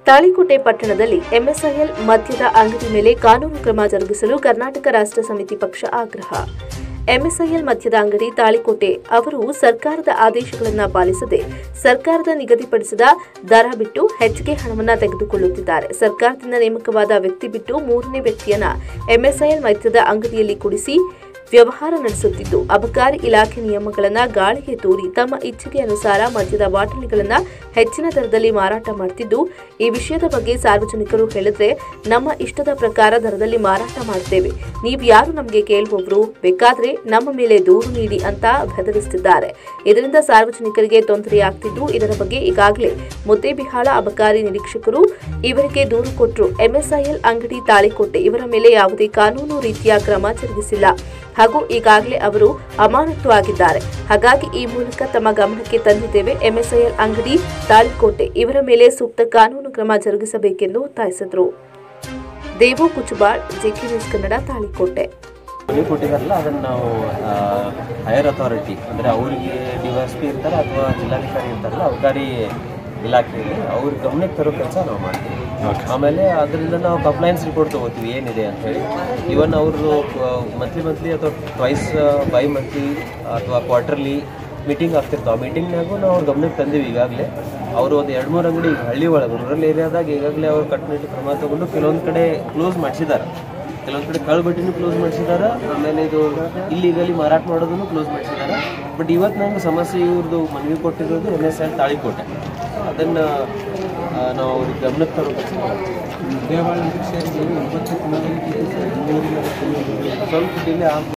ತಾಳಿಕೋಟೆ ಪಟ್ಟಣದಲ್ಲಿ ಎಂಎಸ್ಐಎಲ್ ಮದ್ಯದ ಅಂಗಡಿ ಮೇಲೆ ಕಾನೂನು ಕ್ರಮ ಜರುಗಿಸಲು ಕರ್ನಾಟಕ ರಾಷ್ಟ್ರ ಸಮಿತಿ ಪಕ್ಷ ಆಗ್ರಹ ಎಂಎಸ್ಐಎಲ್ ಮದ್ಯದ ಅಂಗಡಿ ತಾಳಿಕೋಟೆ ಅವರು ಸರ್ಕಾರದ ಆದೇಶಗಳನ್ನು ಪಾಲಿಸದೆ ಸರ್ಕಾರದ ನಿಗದಿಪಡಿಸಿದ ದರ ಬಿಟ್ಟು ಹೆಚ್ಚಿಗೆ ಹಣವನ್ನು ತೆಗೆದುಕೊಳ್ಳುತ್ತಿದ್ದಾರೆ ಸರ್ಕಾರದಿಂದ ನೇಮಕವಾದ ವ್ಯಕ್ತಿ ಬಿಟ್ಟು ಮೂರನೇ ವ್ಯಕ್ತಿಯನ್ನ ಎಂಎಸ್ಐಎಲ್ ಮದ್ಯದ ಅಂಗಡಿಯಲ್ಲಿ ಕುಡಿಸಿ ವ್ಯವಹಾರ ನಡೆಸುತ್ತಿದ್ದು ಅಬಕಾರಿ ಇಲಾಖೆ ನಿಯಮಗಳನ್ನು ಗಾಳಿಗೆ ತೂರಿ ತಮ್ಮ ಇಚ್ಛೆಗೆ ಅನುಸಾರ ಮದ್ಯದ ಬಾಟಲಿಗಳನ್ನು ಹೆಚ್ಚಿನ ದರದಲ್ಲಿ ಮಾರಾಟ ಮಾಡ್ತಿದ್ದು ಈ ವಿಷಯದ ಬಗ್ಗೆ ಸಾರ್ವಜನಿಕರು ಹೇಳಿದ್ರೆ ನಮ್ಮ ಇಷ್ಟದ ಪ್ರಕಾರ ದರದಲ್ಲಿ ಮಾರಾಟ ಮಾಡ್ತೇವೆ ನೀವು ಯಾರು ನಮಗೆ ಕೇಳುವವರು ಬೇಕಾದ್ರೆ ನಮ್ಮ ಮೇಲೆ ದೂರು ನೀಡಿ ಅಂತ ಬೆದರಿಸುತ್ತಿದ್ದಾರೆ ಇದರಿಂದ ಸಾರ್ವಜನಿಕರಿಗೆ ತೊಂದರೆಯಾಗ್ತಿದ್ದು ಇದರ ಬಗ್ಗೆ ಈಗಾಗಲೇ ಮುದ್ದೇಬಿಹಾಳ ಅಬಕಾರಿ ನಿರೀಕ್ಷಕರು ಇವರಿಗೆ ದೂರು ಕೊಟ್ಟರು ಎಂಎಸ್ಐಎಲ್ ಅಂಗಡಿ ತಾಳಿಕೋಟೆ ಇವರ ಮೇಲೆ ಯಾವುದೇ ಕಾನೂನು ರೀತಿಯ ಕ್ರಮ ಜರುಗಿಸಿಲ್ಲ ಹಾಗೂ ಈಗಾಗಲೇ ಅವರು ಅಮಾನತು ಆಗಿದ್ದಾರೆ ಹಾಗಾಗಿ ಈ ಮೂಲಕ ತಮ್ಮ ಗಮನಕ್ಕೆ ತಂದಿದ್ದೇವೆ ಎಂಎಸ್ಐಎಲ್ ಅಂಗಡಿ ತಾಳಿಕೋಟೆ ಇವರ ಮೇಲೆ ಸೂಕ್ತ ಕಾನೂನು ಕ್ರಮ ಜರುಗಿಸಬೇಕೆಂದು ಒತ್ತಾಯಿಸಿದರು ದೇವು ಕುಚುಬಾಳ್ ಜೆಕೆ ನ್ಯೂಸ್ ಕನ್ನಡ ತಾಳಿಕೋಟೆ ಮನೆ ಕೊಟ್ಟಿದಾರಲ್ಲ ಅದನ್ನು ನಾವು ಹೈಯರ್ ಅಥಾರಿಟಿ ಅಂದರೆ ಅವರಿಗೆ ಡಿ ಎಸ್ ಪಿ ಇರ್ತಾರೆ ಅಥವಾ ಜಿಲ್ಲಾಧಿಕಾರಿ ಇರ್ತಾರಲ್ಲ ಅಬಕಾರಿ ಇಲಾಖೆಯಲ್ಲಿ ಅವ್ರ ಗಮನಕ್ಕೆ ತರೋ ಕೆಲಸ ನಾವು ಮಾಡ್ತೀವಿ ಆಮೇಲೆ ಅದರಿಂದ ನಾವು ಕಂಪ್ಲೈನ್ಸ್ ರಿಪೋರ್ಟ್ ತೊಗೋತೀವಿ ಏನಿದೆ ಅಂತ ಹೇಳಿ ಇವನ್ ಅವ್ರದ್ದು ಮಂತ್ಲಿ ಮಂತ್ಲಿ ಅಥವಾ ಟ್ವೈಸ್ ಬೈ ಮಂತ್ಲಿ ಅಥವಾ ಕ್ವಾರ್ಟರ್ಲಿ ಮೀಟಿಂಗ್ ಆಗ್ತಿರ್ತಾವೆ ಮೀಟಿಂಗ್ನಾಗೂ ನಾವು ಅವ್ರ ಗಮನಕ್ಕೆ ತಂದೀವಿ ಈಗಾಗಲೇ ಅವರು ಒಂದು ಎರಡು ಮೂರು ಅಂಗಡಿ ಈಗ ಹಳ್ಳಿ ಒಳಗೆ ರೂರಲ್ ಏರಿಯಾದಾಗ ಈಗಾಗಲೇ ಅವ್ರು ಕಟ್ಟುನಿಟ್ಟು ಕ್ರಮ ತಗೊಂಡು ಕೆಲವೊಂದು ಕಡೆ ಕ್ಲೋಸ್ ಮಾಡಿಸಿದ್ದಾರೆ ಕೆಲವೊಂದು ಕಡೆ ಕಳ್ಬಟ್ಟಿನೂ ಕ್ಲೋಸ್ ಮಾಡಿಸಿದ್ದಾರೆ ಆಮೇಲೆ ಇದು ಇಲ್ಲಿಗಲಿ ಮಾರಾಟ ಮಾಡೋದನ್ನು ಕ್ಲೋಸ್ ಮಾಡಿಸಿದ್ದಾರೆ ಬಟ್ ಇವತ್ತು ನಂಗೆ ಸಮಸ್ಯೆ ಇವ್ರದ್ದು ಮನವಿ ಕೊಟ್ಟಿರೋದು ಎನ್ ಎಸ್ ಎಲ್ ತಾಳಿಕೋಟೆ ಅದನ್ನು ನಾವು ಅವ್ರಿಗೆ ಗಮನಕ್ಕೆ ತರೋ ಕೆಲಸ ಮಾಡ್ತೀವಿ ಸ್ವಲ್ಪ ಡಿಲೇ ಆಗ್ಬೋದು